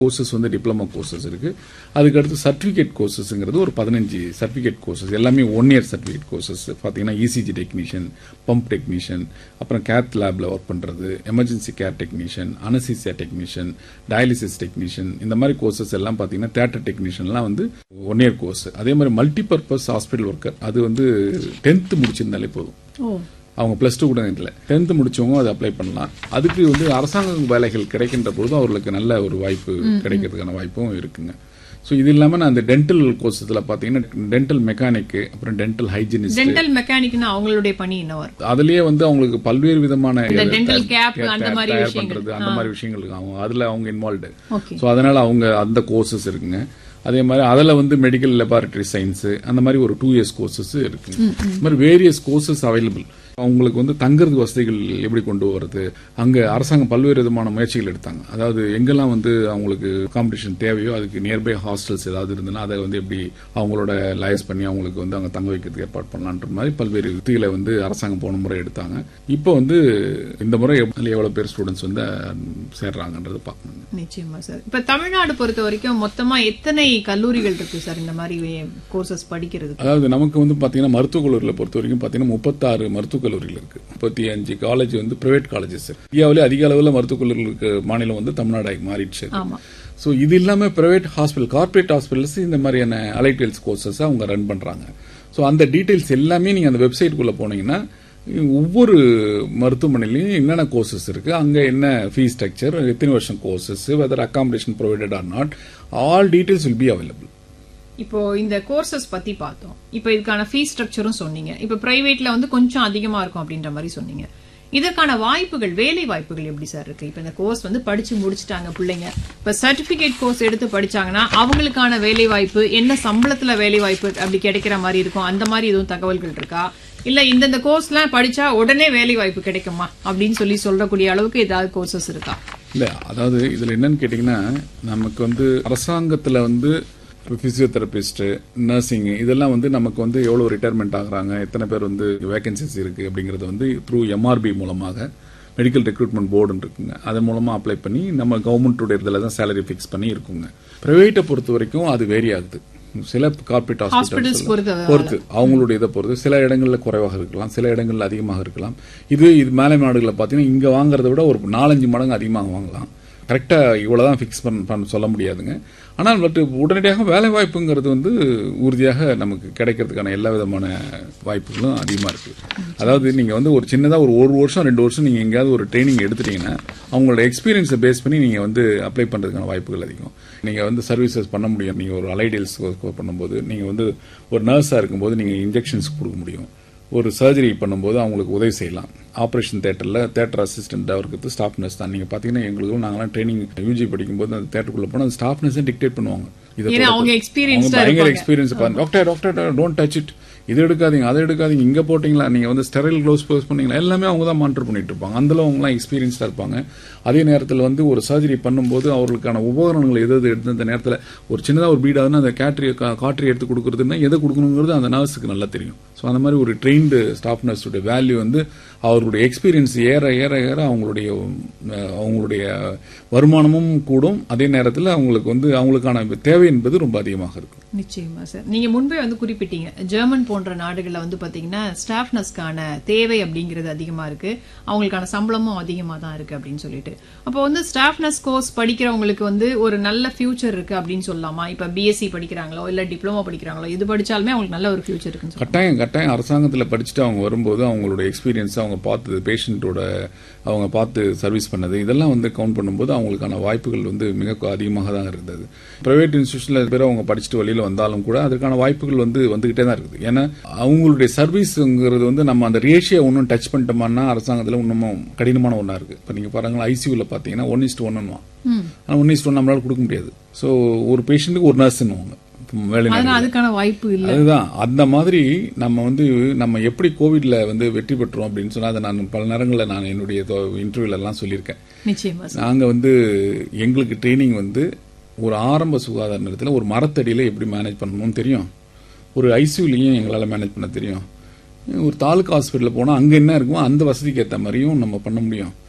Courses வந்து diploma courses இருக்கு அதுக்கடுத்து சர்டிஃபிகேட் கோர்சஸ்ங்கிறது ஒரு பதினஞ்சு சர்டிஃபிகேட் கோர்சஸ் எல்லாமே ஒன் இயர் சர்டிஃபிகேட் கோர்சஸ் பார்த்தீங்கன்னா இசிஜி டெக்னீஷியன் பம்ப் டெக்னீஷியன் அப்புறம் கேத் லேப்ல ஒர்க் பண்றது emergency care technician anaesthesia technician dialysis technician இந்த மாதிரி கோர்சஸ் எல்லாம் பார்த்தீங்கன்னா தேட்டர் டெக்னீஷியன்லாம் வந்து ஒன் இயர் கோர்ஸ் அதே மாதிரி மல்டிபர்பஸ் ஹாஸ்பிட்டல் ஒர்க்கர் அது வந்து டென்த் முடிச்சிருந்தாலே போதும் ஓ அவங்க பிளஸ் டூ கூட இல்லை டென்த் முடிச்சவங்க அதை அப்ளை பண்ணலாம் அதுக்கு வந்து அரசாங்க வேலைகள் கிடைக்கின்ற பொழுது அவர்களுக்கு நல்ல ஒரு வாய்ப்பு கிடைக்கிறதுக்கான வாய்ப்பும் இருக்குங்க ஸோ இது இல்லாம நான் அந்த டென்டல் கோர்சஸ்ல பாத்தீங்கன்னா டென்டல் மெக்கானிக் அப்புறம் டென்டல் ஹைஜினிஸ்ட் டென்டல் மெக்கானிக்னா அவங்களுடைய பணி என்னவா இருக்கும் அதுலயே வந்து அவங்களுக்கு பல்வேறு விதமான இந்த dental cap அந்த தயார் மாதிரி தயார் விஷயங்கள். பண்றது அந்த மாதிரி விஷயங்கள் இருக்கு அவங்க அதுல அவங்க இன்வால்வ்டு ஓகே ஸோ அதனால அவங்க அந்த கோர்சஸ் இருக்குங்க அதே மாதிரி அதில் வந்து மெடிக்கல் லெபார்டரி சயின்ஸ் அந்த மாதிரி ஒரு டூ இயர்ஸ் கோர்சஸ் இருக்கு இந்த மாதிரி வேரியஸ் கோர்சஸ் அவைலபிள் அவங்களுக்கு வந்து தங்குறது வசதிகள் எப்படி கொண்டு வரது அங்க அரசாங்கம் பல்வேறு விதமான முயற்சிகள் எடுத்தாங்க அதாவது எங்கெல்லாம் வந்து அவங்களுக்கு காம்படிஷன் தேவையோ அதுக்கு நியர்பை ஹாஸ்டல்ஸ் ஏதாவது இருந்ததுன்னா அதை வந்து எப்படி அவங்களோட லயஸ் பண்ணி அவங்களுக்கு வந்து அங்க தங்க வைக்கிறதுக்கு ஏற்பாடு பண்ணலான்ற மாதிரி பல்வேறு யுக்திகளை வந்து அரசாங்கம் போன முறை எடுத்தாங்க இப்போ வந்து இந்த முறை எவ்வளவு பேர் ஸ்டூடெண்ட்ஸ் வந்து சேர்றாங்கன்றதை பார்க்கணும் நிச்சயமா சார் இப்ப தமிழ்நாடு பொறுத்த வரைக்கும் மொத்தமா எத்தனை கல்லூரிகள் இருக்கு சார் இந்த மாதிரி கோர்சஸ் படிக்கிறது அதாவது நமக்கு வந்து பாத்தீங்கன்னா மருத்துவக் கல்லூரியில் பொறுத்த வரைக்கும் பாத்தீங்கன்னா முப்பத்தாறு மருத்துவக் கல்லூரிகள் இருக்கு முப்பத்தி அஞ்சு காலேஜ் வந்து பிரைவேட் காலேஜஸ் இந்தியாவிலே அதிக அளவில் மருத்துவக் கல்லூரிகள் இருக்க மாநிலம் வந்து தமிழ்நாடு மாறிடுச்சு ஆமா ஸோ இது இல்லாம பிரைவேட் ஹாஸ்பிட்டல் கார்பரேட் ஹாஸ்பிட்டல்ஸ் இந்த மாதிரியான அலைட்டெல்ஸ் கோர்சஸ் அவங்க ரன் பண்றாங்க ஸோ அந்த டீடைல்ஸ் எல்லாமே நீங்க அந்த வெப்சைட்டுக்குள்ள போனீங்கன்னா ஒவ்வொரு மருத்துவமனையிலையும் என்னென்ன கோர்சஸ் இருக்கு அங்க என்ன ஃபீஸ் ஸ்ட்ரக்சர் எத்தனை வருஷம் courses whether accommodation provided or not all details will be available இப்போ இந்த கோர்சஸ் பத்தி பார்த்தோம் இப்போ இதுக்கான ஃபீஸ் ஸ்ட்ரக்சரும் சொன்னீங்க இப்போ பிரைவேட்ல வந்து கொஞ்சம் அதிகமா இருக்கும் அப்படின்ற மாதிரி சொன்னீங்க இதற்கான வாய்ப்புகள் வேலை வாய்ப்புகள் எப்படி சார் இருக்கு இப்போ இந்த கோர்ஸ் வந்து படிச்சு முடிச்சிட்டாங்க பிள்ளைங்க இப்போ சர்டிபிகேட் கோர்ஸ் எடுத்து படிச்சாங்கன்னா அவங்களுக்கான வேலை வாய்ப்பு என்ன சம்பளத்துல வேலை வாய்ப்பு அப்படி கிடைக்கிற மாதிரி இருக்கும் அந்த மாதிரி எதுவும் தகவல்கள் இருக்கா இல்ல இந்தந்த கோர்ஸ்லாம் படிச்சா உடனே வேலை வாய்ப்பு கிடைக்குமா அப்படின்னு சொல்லி சொல்லக்கூடிய அளவுக்கு ஏதாவது கோர்சஸ் இருக்கா இல்ல அதாவது இதுல என்னன்னு கேட்டீங்கன்னா நமக்கு வந்து அரசாங்கத்துல வந்து பிசியோதெரபிஸ்ட் நர்சிங் இதெல்லாம் வந்து நமக்கு வந்து எவ்வளவு ரிட்டையர்மெண்ட் ஆகுறாங்க எத்தனை பேர் வந்து வேகன்சிஸ் இருக்கு அப்படிங்கறது வந்து த்ரூ எம்ஆர்பி மூலமாக மெடிக்கல் ரெக்ரூட்மெண்ட் போர்டுன்னு இருக்குங்க அதன் மூலமா அப்ளை பண்ணி நம்ம கவர்மெண்ட்டோட இதில் தான் சேலரி ஃபிக்ஸ் பண்ணி இருக்குங்க பிரைவேட்டை பொறுத்த வரைக்கும் அது வேரி ஆகுது சில கார்பரேட் Hospitals ஹாஸ்பிட்டல்ஸ் பொறுத்த பொறுத்து அவங்களுடைய இதை பொறுத்து சில இடங்கள்ல குறைவாக இருக்கலாம் சில இடங்கள்ல அதிகமாக இருக்கலாம் இது இது மேலை நாடுகளில் பார்த்தீங்கன்னா இங்க வாங்குறதை விட ஒரு நாலஞ்சு மடங்கு அதிகமாக வாங்கலாம் கரெக்டா இவ்வளவுதான் ஃபிக்ஸ் பண்ண பண்ண சொல்ல முடியாதுங்க ஆனால் பட் உடனடியாக வேலை வாய்ப்புங்கிறது வந்து உறுதியாக நமக்கு கிடைக்கிறதுக்கான எல்லா விதமான வாய்ப்புகளும் அதிகமா இருக்கு அதாவது நீங்க வந்து ஒரு சின்னதா ஒரு ஒரு வருஷம் ரெண்டு வருஷம் நீங்க எங்கேயாவது ஒரு ட்ரைனிங் எடுத்துட்டீங்கன்னா அவங்களோட எக்ஸ்பீரியன்ஸை பேஸ் பண்ணி நீங்க வந்து அப்ளை பண்றதுக்கான வாய்ப்புகள் அதிகம் நீங்க வந்து சர்வீசஸ் பண்ண முடியும் நீங்க ஒரு அலைடியல்ஸ் பண்ணும்போது நீங்க வந்து ஒரு நர்ஸா இருக்கும்போது நீங்க இன்ஜெக்ஷன்ஸ் கொடுக்க முடியும் ஒரு சர்ஜரி பண்ணும்போது அவங்களுக்கு உதவி செய்யலாம் ஆப்ரேஷன் தேட்டரில் தேட்டர் அசிஸ்டன்ட் இருக்கிறது ஸ்டாஃப் நர்ஸ் தான் நீங்கள் பார்த்தீங்கன்னா எங்களுக்கு நாங்களாம் ட்ரைனிங் யூஜி படிக்கும்போது அந்த தேட்டருக்குள்ள போனால் அந்த ஸ்டாஃப் நர்ஸே டிக்டேட் பண்ணுவாங்க இதை ஏன்னா போட- அவங்க experienced அவங்க ஆ பயங்கர இருப்பாங்க. எக்ஸ்பீரியன்ஸ் பாருங்க doctor doctor don't touch it இது எடுக்காதீங்க அதை எடுக்காதீங்க இங்க போட்டீங்களா நீங்க வந்து ஸ்டெரைல் க்ளோஸ் க்ளோஸ் பண்ணீங்களா எல்லாமே அவங்க தான் மானிட்டர் பண்ணிட்டு இருப்பாங்க அந்த அளவு அவங்கலாம் எக்ஸ்பீரியன்ஸ்டா இருப்பாங்க அதே நேரத்தில் வந்து ஒரு சர்ஜரி பண்ணும்போது அவர்களுக்கான உபகரணங்கள் எது எது எடுத்து அந்த நேரத்தில் ஒரு சின்னதா ஒரு பீடாதுன்னா அந்த கேட்ரி காற்று எடுத்து கொடுக்குறதுன்னா எதை கொடுக்கணுங்கிறது அந்த நர்ஸுக்கு நல்லா தெரியும் ஸோ அந்த மாதிரி ஒரு ட்ரெயின்டு ஸ்டாஃப் நர்ஸுடைய வேல்யூ வந்து அவர்களுடைய எக்ஸ்பீரியன்ஸ் ஏற ஏற ஏற அவங்களுடைய அஹ், அவங்களுடைய வருமானமும் கூடும் அதே நேரத்தில் அவங்களுக்கு வந்து அவங்களுக்கான தேவை என்பது ரொம்ப அதிகமாக இருக்கும் நிச்சயமா சார் நீங்க முன்பே வந்து குறிப்பிட்டீங்க ஜெர்மன் போன்ற நாடுகள்ல வந்து பாத்தீங்கன்னா ஸ்டாஃப் நர்ஸ்க்கான தேவை அப்படிங்கிறது அதிகமா இருக்கு அவங்களுக்கான சம்பளமும் அதிகமா தான் இருக்கு அப்படின்னு சொல்லிட்டு அப்போ வந்து ஸ்டாஃப் நர்ஸ் கோர்ஸ் படிக்கிறவங்களுக்கு வந்து ஒரு நல்ல ஃபியூச்சர் இருக்கு அப்படின்னு சொல்லலாமா இப்ப பிஎஸ்சி படிக்கிறாங்களோ இல்ல டிப்ளமோ படிக்கிறாங்களோ இது படிச்சாலுமே அவங்களுக்கு நல்ல ஒரு ஃபியூச்சர் இருக்குன்னு சொல்லலாம் கட்டாயம் கட்டாயம் அரசாங்கத்தில் படிச்சுட்டு அவங்க வரும்போது அவங்களோட எக்ஸ்பீரியன்ஸ் அவங்க பார்த்தது பேஷண்ட்டோட அவங்க பார்த்து சர்வீஸ் பண்ணது இதெல்லாம் வந்து கவுண்ட் பண்ணும்போது அவங்களுக்கான வாய்ப்புகள் வந்து மிக அதிகமாக தான் இருந்தது பிரைவேட் இன்ஸ்டியூஷன்ல பேர் அவங்க படிச்சுட்டு வெளியில வந்தாலும் கூட அதற்கான வாய்ப்புகள் வந்து வந்துகிட்டே தான் இருக்குது ஏன்னா அவங்களுடைய சர்வீஸ்ங்கிறது வந்து நம்ம அந்த ரேஷியோ ஒன்றும் டச் பண்ணிட்டோம்னா அரசாங்கத்தில் இன்னமும் கடினமான ஒன்றா இருக்கு இப்போ நீங்க பாருங்களா ஐசியூவில் பார்த்தீங்கன்னா ஒன் இஸ்ட் ஒன்னு ஆனால் ஒன் இஸ்ட் ஒன் நம்மளால கொடுக்க முடியாது ஸோ ஒரு பேஷண்ட்டுக்கு ஒரு நர்ஸ்ன்னுவாங்க வேலை அதனால அதுக்கான வாய்ப்பு இல்ல அதுதான் அந்த மாதிரி நம்ம வந்து நம்ம எப்படி கோவிட்ல வந்து வெற்றி பெற்றோம் அப்படின்னு சொன்னா அதை நான் பல நேரங்களில் நான் என்னுடைய இன்டர்வியூல எல்லாம் சொல்லியிருக்கேன் நிச்சயமா சார் நாங்க வந்து எங்களுக்கு ட்ரைனிங் வந்து ஒரு ஆரம்ப சுகாதார நிலையத்தில் ஒரு மரத்தடியில எப்படி மேனேஜ் பண்ணணும்னு தெரியும் ஒரு ஐசியூலையும் எங்களால் மேனேஜ் பண்ண தெரியும் ஒரு தாலுக்கா ஹாஸ்பிட்டலில் போனால் அங்கே என்ன இருக்குமோ அந்த வசதிக்கு ஏற்ற மாதிரியும் நம்ம பண்ண முடியும்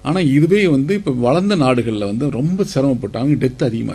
ஆனா இதுவே வந்து இப்ப வளர்ந்த நாடுகள்ல வந்து ரொம்ப சிரமப்பட்டாங்க டெத் அதிகமா